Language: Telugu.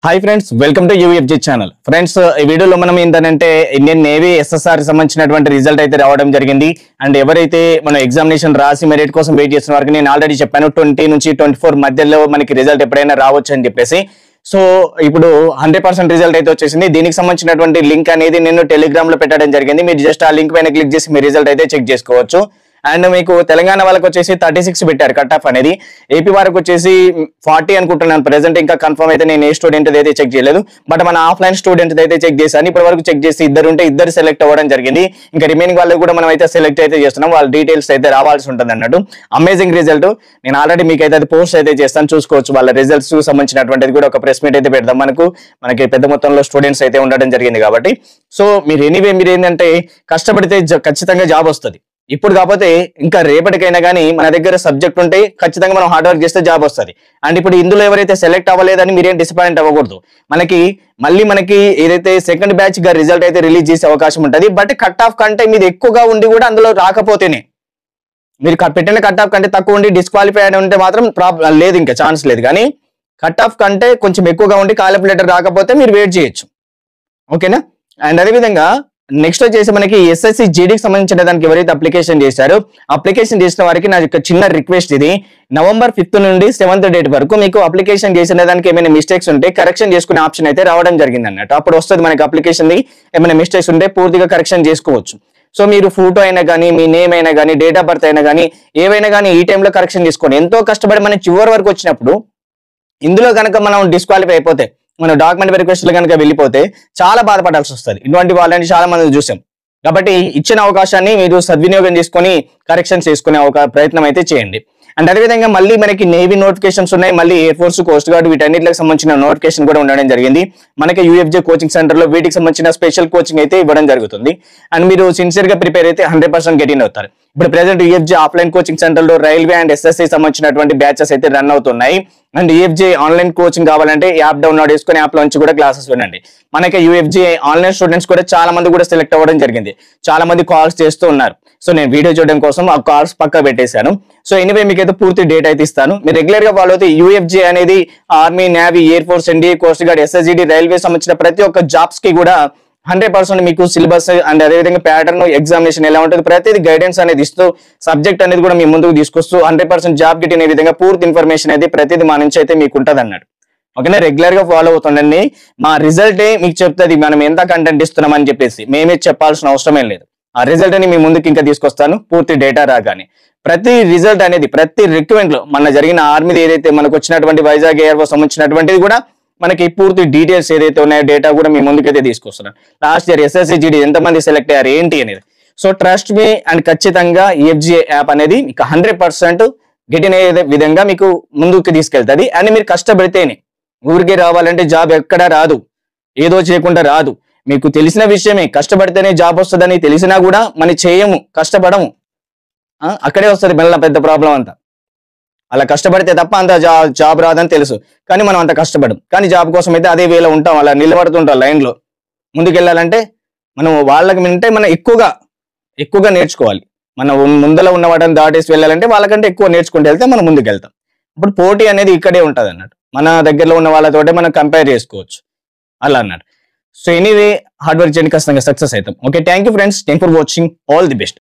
hi friends welcome to UFG channel friends ఈ వీడియోలో మనం ఏంటంటే ఇండియన్ నేవీ ఎస్ఎస్ఆర్ సంబంధించినటువంటి రిజల్ట్ అయితే రావడం జరిగింది అండ్ ఎవరైతే మనం ఎగ్జామినేషన్ రాసి మెరిట్ కోసం వెయిట్ చేస్తున్న వారికి నేను ఆల్రెడీ చెప్పాను ట్వంటీ నుంచి ట్వంటీ ఫోర్ మధ్యలో మనకి రిజల్ట్ ఎప్పుడైనా రావచ్చు అని చెప్పేసి సో ఇప్పుడు హండ్రెడ్ పర్సెంట్ రిజల్ట్ అయితే వచ్చేసింది దీనికి సంబంధించినటువంటి లింక్ అనేది నేను టెలిగ్రామ్ లో పెట్టడం జరిగింది మీరు జస్ట్ ఆ లింక్ పైన క్లిక్ చేసి మీ రిజల్ట్ అయితే చెక్ చేసుకోవచ్చు అండ్ మీకు తెలంగాణ వాళ్ళకి వచ్చేసి థర్టీ సిక్స్ పెట్టారు కట్ ఆఫ్ అనేది ఏపీ వారికి వచ్చేసి ఫార్టీ అనుకుంటున్నాను ప్రెసెంట్ ఇంకా కన్ఫర్మ్ అయితే నేను ఏ స్టూడెంట్ అయితే చెక్ చేయలేదు బట్ మన ఆఫ్లైన్ స్టూడెంట్ అయితే చెక్ చేశాను ఇప్పటి వరకు చెక్ చేసి ఇద్దరు ఉంటే ఇద్దరు సెలెక్ట్ అవ్వడం జరిగింది ఇంకా రిమైనింగ్ వాళ్ళకి కూడా మనం అయితే సెలెక్ట్ అయితే చేస్తున్నాం వాళ్ళ డీటెయిల్స్ అయితే రావాల్సి ఉంటుంది అన్నట్టు అమేజింగ్ రిజల్ట్ నేను ఆల్రెడీ మీకు అయితే అది పోస్ట్ అయితే చేస్తాను చూసుకోవచ్చు వాళ్ళ రిజల్ట్స్ సంబంధించినటువంటిది కూడా ఒక ప్రెస్ మీట్ అయితే పెడదాం మనకు మనకి పెద్ద మొత్తంలో స్టూడెంట్స్ అయితే ఉండడం జరిగింది కాబట్టి సో మీరు ఎనీవే మీరు ఏంటంటే కష్టపడితే జ- ఖచ్చితంగా జాబ్ వస్తుంది ఇప్పుడు కాకపోతే ఇంకా రేపటికైనా కానీ మన దగ్గర సబ్జెక్ట్ ఉంటే ఖచ్చితంగా మనం హార్డ్ వర్క్ చేస్తే జాబ్ వస్తుంది అండ్ ఇప్పుడు ఇందులో ఎవరైతే సెలెక్ట్ అవ్వలేదని మీరేం డిసప్పాయింట్ అవ్వకూడదు మనకి మళ్ళీ మనకి ఏదైతే సెకండ్ బ్యాచ్ గా రిజల్ట్ అయితే రిలీజ్ చేసే అవకాశం ఉంటుంది బట్ కట్ ఆఫ్ కంటే మీది ఎక్కువగా ఉండి కూడా అందులో రాకపోతేనే మీరు క- పెట్టిన కట్ ఆఫ్ కంటే తక్కువ ఉండి డిస్క్వాలిఫై అని ఉంటే మాత్రం ప్రాబ్లం లేదు ఇంకా ఛాన్స్ లేదు కానీ కట్ ఆఫ్ కంటే కొంచెం ఎక్కువగా ఉండి కాలిక్యులేటర్ రాకపోతే మీరు వెయిట్ చేయొచ్చు ఓకేనా అండ్ అదేవిధంగా నెక్స్ట్ వచ్చేసి మనకి ఎస్ఎస్సి జీడీకి సంబంధించిన దానికి ఎవరైతే అప్లికేషన్ చేశారో అప్లికేషన్ చేసిన వారికి నా యొక్క చిన్న రిక్వెస్ట్ ఇది నవంబర్ ఫిఫ్త్ నుండి సెవెంత్ డేట్ వరకు మీకు అప్లికేషన్ చేసిన దానికి ఏమైనా మిస్టేక్స్ ఉంటే కరెక్షన్ చేసుకునే ఆప్షన్ అయితే రావడం జరిగింది అన్నట్టు అప్పుడు వస్తుంది మనకి అప్లికేషన్ ఏమైనా మిస్టేక్స్ ఉంటే పూర్తిగా కరెక్షన్ చేసుకోవచ్చు సో మీరు ఫోటో అయినా కానీ మీ నేమ్ అయినా కానీ డేట్ ఆఫ్ బర్త్ అయినా కానీ ఏవైనా కానీ ఈ టైంలో కరెక్షన్ చేసుకోండి ఎంతో కష్టపడి మనం చివరి వరకు వచ్చినప్పుడు ఇందులో కనుక మనం డిస్క్వాలిఫై అయిపోతే మనం డాక్యుమెంట్ వెరిఫికేషన్ కనుక వెళ్ళిపోతే చాలా బాధపడాల్సి వస్తుంది ఇటువంటి వాళ్ళని చాలా మంది చూసాం కాబట్టి ఇచ్చిన అవకాశాన్ని మీరు సద్వినియోగం చేసుకొని కరెక్షన్ చేసుకునే ఒక ప్రయత్నం అయితే చేయండి అండ్ అదేవిధంగా మళ్ళీ మనకి నేవీ నోటిఫికేషన్స్ ఉన్నాయి మళ్ళీ ఎయిర్ ఫోర్స్ కోస్ట్ గార్డ్ వీటన్నిటికి సంబంధించిన నోటిఫికేషన్ కూడా ఉండడం జరిగింది మనకి యూఎఫ్జే కోచింగ్ సెంటర్ లో వీటికి సంబంధించిన స్పెషల్ కోచింగ్ అయితే ఇవ్వడం జరుగుతుంది అండ్ మీరు సిన్సియర్ గా ప్రిపేర్ అయితే హండ్రెడ్ పర్సెంట్ గెటిన్ అవుతారు ఇప్పుడు present UFG offline coaching centre లో రైల్వే అండ్ ఎస్ఎస్సి సంబంధించినటువంటి బ్యాచెస్ అయితే రన్ అవుతున్నాయి అండ్ యూఎఫ్జే ఆన్లైన్ కోచింగ్ కావాలంటే యాప్ డౌన్లోడ్ చేసుకుని యాప్ నుంచి కూడా క్లాసెస్ వినండి మనకి యూఎఫ్జే ఆన్లైన్ స్టూడెంట్స్ కూడా చాలా మంది కూడా సెలెక్ట్ అవ్వడం జరిగింది చాలా మంది కాల్స్ చేస్తూ ఉన్నారు సో నేను వీడియో చూడడం కోసం ఆ కాల్స్ పక్క పెట్టేశాను సో ఎనివే మీకు అయితే పూర్తి డేట్ అయితే ఇస్తాను మీరు రెగ్యులర్ గా ఫాలో అయితే యూఎఫ్జే అనేది army navy air force NDA coast guard SSGD railway సంబంధించిన ప్రతి ఒక్క జాబ్స్ కి కూడా హండ్రెడ్ పర్సెంట్ మీకు సిలబస్ అండ్ అదేవిధంగా ప్యాటర్న్ ఎగ్జామినేషన్ ఎలా ఉంటుంది ప్రతిదీ గైడెన్స్ అనేది ఇస్తూ సబ్జెక్ట్ అనేది కూడా మీ ముందుకు తీసుకొస్తూ హండ్రెడ్ పర్సెంట్ జాబ్ గిట్ అనే విధంగా పూర్తి ఇన్ఫర్మేషన్ అయితే ప్రతిదీ మా నుంచి అయితే మీకు ఉంటుంది అన్నాడు ఓకేనా రెగ్యులర్ గా ఫాలో అవుతుండండి మా రిజల్టే మీకు చెప్తుంది మనం ఎంత కంటెంట్ ఇస్తున్నాం అని చెప్పేసి మేమే చెప్పాల్సిన అవసరమే లేదు ఆ రిజల్ట్ ని మీ ముందుకు ఇంకా తీసుకొస్తాను పూర్తి డేటా రాగానే ప్రతి రిజల్ట్ అనేది ప్రతి రిక్వెంట్ లో మన జరిగిన ఆర్మీది ఏదైతే మనకు వచ్చినటువంటి వైజాగ్ ఎయిర్ ఫోర్స్ సంబంధించినటువంటిది కూడా మనకి పూర్తి డీటెయిల్స్ ఏదైతే ఉన్నాయో డేటా కూడా మీ ముందుకైతే తీసుకొస్తున్నాను లాస్ట్ ఇయర్ ఎస్ఎస్సి జీడీ ఎంతమంది సెలెక్ట్ అయ్యారు ఏంటి అనేది సో ట్రస్ట్ మీ అండ్ ఖచ్చితంగా ఎఫ్జిఏ యాప్ అనేది మీకు హండ్రెడ్ పర్సెంట్ గెటిన్ అయ్యే విధంగా మీకు ముందుకు తీసుకెళ్తుంది అండ్ మీరు కష్టపడితేనే ఊరికే రావాలంటే జాబ్ ఎక్కడా రాదు ఏదో చేయకుండా రాదు మీకు తెలిసిన విషయమే కష్టపడితేనే జాబ్ వస్తుందని తెలిసినా కూడా మనం చేయము కష్టపడము ఆ, అక్కడే వస్తుంది మెల్ల పెద్ద ప్రాబ్లం అంతా అలా కష్టపడితే తప్ప అంత జాబ్ జాబ్ రాదని తెలుసు కానీ మనం అంత కష్టపడం కానీ జాబ్ కోసం అయితే అదే వేలో ఉంటాం అలా నిలబడుతుంటాం లైన్లో ముందుకెళ్ళాలంటే మనం వాళ్ళకి వింటే మనం ఎక్కువగా ఎక్కువగా నేర్చుకోవాలి మనం ముందర ఉన్న వాటిని దాటేసి వెళ్ళాలంటే వాళ్ళకంటే ఎక్కువ నేర్చుకుంటూ వెళ్తే మనం ముందుకు వెళ్తాం ఇప్పుడు పోటీ అనేది ఇక్కడే ఉంటుంది అన్నట్టు మన దగ్గరలో ఉన్న వాళ్ళతోటే మనం కంపేర్ చేసుకోవచ్చు అలా అన్నట్టు సో ఎనీవే హార్డ్ వర్క్ చేయండి ఖచ్చితంగా సక్సెస్ అవుతాం okay thank you friends thank for watching all the best